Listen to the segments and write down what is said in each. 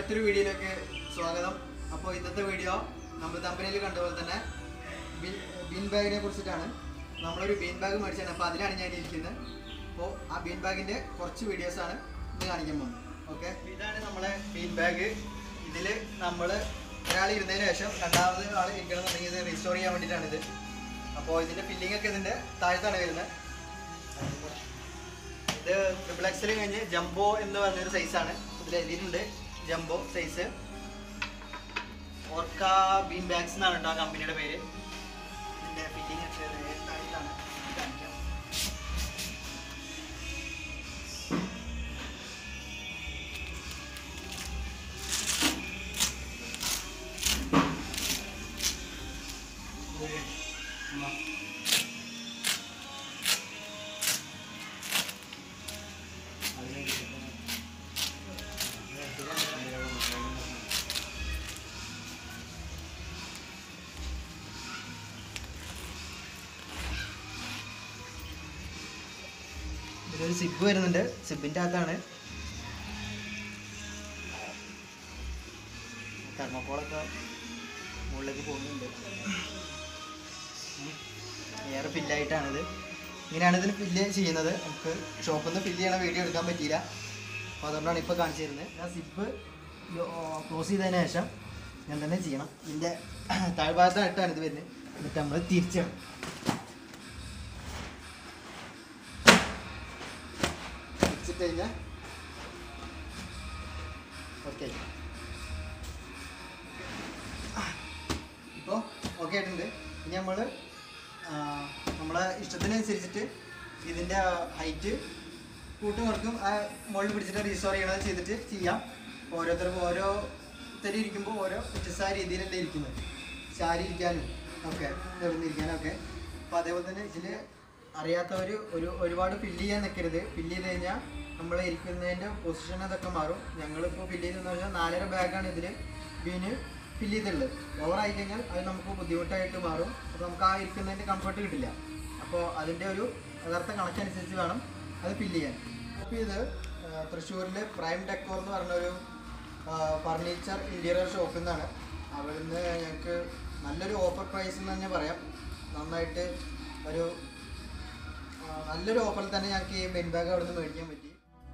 മറ്റൊരു വീഡിയോയിലേക്ക് സ്വാഗതം അപ്പോൾ ഇന്നത്തെ വീഡിയോ നമ്മൾ തമ്പനിയിൽ കണ്ട പോലെ തന്നെ ബിൻ ബീൻ ബാഗിനെ കുറിച്ചിട്ടാണ് നമ്മളൊരു ബീൻ ബാഗ് മേടിച്ചാണ് അപ്പോൾ അതിലാണ് ഞാൻ ഇരിക്കുന്നത് അപ്പോൾ ആ ബീൻ ബാഗിൻ്റെ കുറച്ച് വീഡിയോസാണ് ഇന്ന് കാണിക്കാൻ പോകുന്നത് ഓക്കെ ഇതാണ് നമ്മളെ ബീൻ ബാഗ് ഇതിൽ നമ്മൾ ഒരാൾ ഇരുന്നതിന് ശേഷം രണ്ടാമത് ആൾ ഇരിക്കണമെന്നുണ്ടെങ്കിൽ ഇത് റീസ്റ്റോർ ചെയ്യാൻ വേണ്ടിയിട്ടാണിത് അപ്പോൾ ഇതിൻ്റെ ഫില്ലിംഗ് ഒക്കെ ഇതിൻ്റെ താഴത്താണ് വരുന്നത് ഇത് ട്രിപ്പിൾ എക്സൽ കഴിഞ്ഞ് ജംബോ എന്ന് പറഞ്ഞൊരു സൈസാണ് ഇതിൽ എഴുതിയിട്ടുണ്ട് jumbo size orca bean bags എന്നാണ് കേട്ടോ ആ കമ്പനിയുടെ പേര് ഇതിന്റെ ഫില്ലിംഗ് ഒക്കെ താഴത്താണ് കാണിക്കാം ഇതിലൊരു സിബ് വരുന്നുണ്ട് സിബിൻ്റെ അകത്താണ് തെർമോക്കോളൊക്കെ മുകളിലേക്ക് പോകുന്നുണ്ട് എയർ ഫില്ലായിട്ടാണിത് ഇങ്ങനെയാണ് ഇതിന് ഫില്ല് ചെയ്യുന്നത് നമുക്ക് ഷോപ്പിൽ നിന്ന് ഫില്ല് ചെയ്യണ വീഡിയോ എടുക്കാൻ പറ്റിയില്ല അപ്പോൾ അതുകൊണ്ടാണ് ഇപ്പോൾ കാണിച്ചു തരുന്നത് ആ സിബ് ക്ലോസ് ചെയ്തതിന് ശേഷം ഞാൻ തന്നെ ചെയ്യണം ഇതിൻ്റെ താഴ്ഭാഗത്തായിട്ടാണ് ഇത് വരുന്നത് എന്നിട്ട് നമ്മൾ തിരിച്ചിടണം വെച്ചിട്ട് കഴിഞ്ഞാൽ ഓക്കെ ഇപ്പോൾ ഓക്കെ ആയിട്ടുണ്ട് ഇനി നമ്മൾ നമ്മളെ ഇഷ്ടത്തിനനുസരിച്ചിട്ട് ഇതിൻ്റെ ഹൈറ്റ് കൂട്ടും കുറക്കും ആ മുകളിൽ പിടിച്ചിട്ട് റീസ്റ്റോർ ചെയ്യണത് ചെയ്തിട്ട് ചെയ്യാം ഓരോരുത്തർക്കും ഓരോരുത്തരും ഇരിക്കുമ്പോൾ ഓരോ വ്യത്യസ്തമായ രീതിയിലല്ലേ ഇരിക്കുന്നത് ചാരി ഇരിക്കാനും ഒക്കെ നിറഞ്ഞിരിക്കാനും ഒക്കെ അപ്പോൾ അതേപോലെ തന്നെ ഇതിൽ അറിയാത്തവർ ഒരു ഒരുപാട് ഫില്ല് ചെയ്യാൻ നിൽക്കരുത് ഫില്ല് ചെയ്ത് കഴിഞ്ഞാൽ നമ്മൾ ഇരിക്കുന്നതിൻ്റെ പൊസിഷൻ അതൊക്കെ മാറും ഞങ്ങളിപ്പോൾ ഫില്ല് ചെയ്തെന്ന് പറഞ്ഞാൽ നാലര ബാഗാണ് ഇതിൽ ബീന് ഫില്ല് ചെയ്തിട്ടുള്ളത് ഓവർ ആയി കഴിഞ്ഞാൽ അത് നമുക്ക് ബുദ്ധിമുട്ടായിട്ട് മാറും അപ്പോൾ നമുക്ക് ആ ഇരിക്കുന്നതിൻ്റെ കംഫർട്ട് കിട്ടില്ല അപ്പോൾ അതിൻ്റെ ഒരു യഥാർത്ഥ കണക്കനുസരിച്ച് വേണം അത് ഫില്ല് ചെയ്യാൻ അപ്പോൾ ഇത് തൃശ്ശൂരിലെ പ്രൈം ഡെക്കോർ എന്ന് പറഞ്ഞൊരു ഫർണിച്ചർ ഇൻറ്റീരിയർ ഷോപ്പിൽ നിന്നാണ് അവിടുന്ന് ഞങ്ങൾക്ക് നല്ലൊരു ഓഫർ പ്രൈസ് എന്ന് തന്നെ പറയാം നന്നായിട്ട് ഒരു ആ, നല്ലൊരു ഓഫറിൽ തന്നെ ഞങ്ങൾക്ക് ഈ ബെൻ ബാഗ് അവിടെ നിന്ന് മേടിക്കാൻ പറ്റി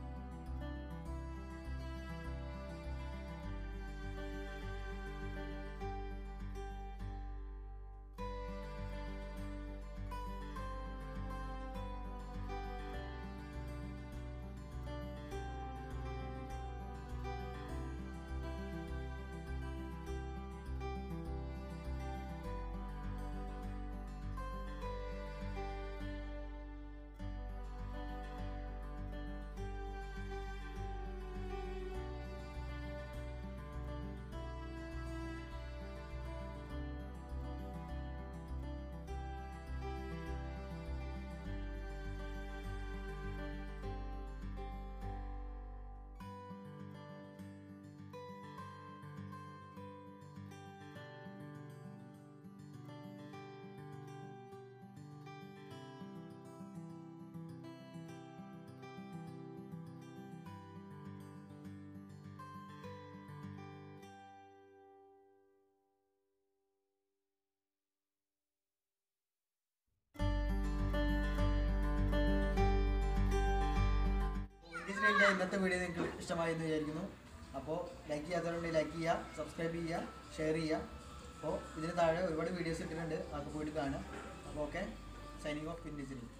ഇതിൻ്റെ ഇന്നത്തെ വീഡിയോ നിങ്ങൾക്ക് ഇഷ്ടമായി എന്ന് വിചാരിക്കുന്നു അപ്പോൾ ലൈക്ക് ചെയ്യാത്തവരുണ്ടെങ്കിൽ ലൈക്ക് ചെയ്യുക സബ്സ്ക്രൈബ് ചെയ്യുക ഷെയർ ചെയ്യുക അപ്പോൾ ഇതിന് താഴെ ഒരുപാട് വീഡിയോസ് ഇട്ടിട്ടുണ്ട് അതൊക്കെ പോയിട്ട് കാണുക അപ്പോൾ ഓക്കെ സൈനിങ് ഓഫ് ഇൻഡിസിലി